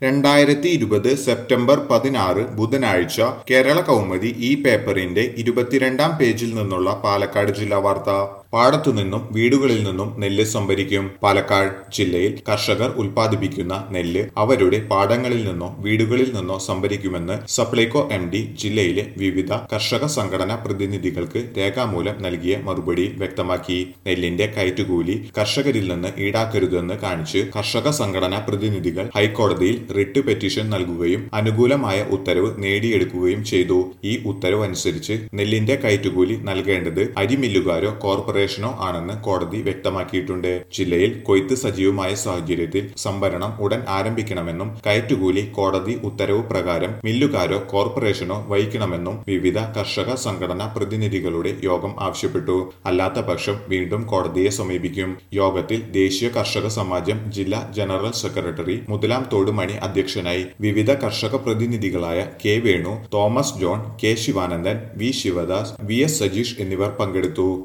രണ്ടായിരത്തി ഇരുപത് സെപ്റ്റംബർ പതിനാറ് ബുധനാഴ്ച കേരള കൗമുദി ഈ പേപ്പറിന്റെ ഇരുപത്തിരണ്ടാം പേജിൽ നിന്നുള്ള പാലക്കാട് ജില്ലാ വാർത്ത പാടത്തുനിന്നും വീടുകളിൽ നിന്നും നെല്ല് സംഭരിക്കും പാലക്കാട് ജില്ലയിൽ കർഷകർ ഉൽപ്പാദിപ്പിക്കുന്ന നെല്ല് അവരുടെ പാടങ്ങളിൽ നിന്നോ വീടുകളിൽ നിന്നോ സംഭരിക്കുമെന്ന് സപ്ലൈകോ എം ഡി ജില്ലയിലെ വിവിധ കർഷക സംഘടനാ പ്രതിനിധികൾക്ക് രേഖാമൂലം നൽകിയ മറുപടിയിൽ വ്യക്തമാക്കി നെല്ലിന്റെ കയറ്റുകൂലി കർഷകരിൽ നിന്ന് ഈടാക്കരുതെന്ന് കാണിച്ച് കർഷക സംഘടനാ പ്രതിനിധികൾ ഹൈക്കോടതിയിൽ റിട്ട് പെറ്റീഷൻ നൽകുകയും അനുകൂലമായ ഉത്തരവ് നേടിയെടുക്കുകയും ചെയ്തു ഈ ഉത്തരവ് അനുസരിച്ച് നെല്ലിന്റെ കയറ്റുകൂലി നൽകേണ്ടത് അരിമില്ലുകാരോ കോർപ്പറേഷനോ ആണെന്ന് കോടതി വ്യക്തമാക്കിയിട്ടുണ്ട് ജില്ലയിൽ കൊയ്ത്ത് സജീവമായ സാഹചര്യത്തിൽ സംഭരണം ഉടൻ ആരംഭിക്കണമെന്നും കയറ്റുകൂലി കോടതി ഉത്തരവ് പ്രകാരം മില്ലുകാരോ കോർപ്പറേഷനോ വഹിക്കണമെന്നും വിവിധ കർഷക സംഘടനാ പ്രതിനിധികളുടെ യോഗം ആവശ്യപ്പെട്ടു അല്ലാത്ത പക്ഷം വീണ്ടും കോടതിയെ സമീപിക്കും യോഗത്തിൽ ദേശീയ കർഷക സമാജം ജില്ലാ ജനറൽ സെക്രട്ടറി മുതലാം തോടുമണി അധ്യക്ഷനായി വിവിധ കർഷക പ്രതിനിധികളായ K Venu Thomas John K Sivanandan V Sivadas V S Sajeesh എന്നിവർ പങ്കെടുത്തു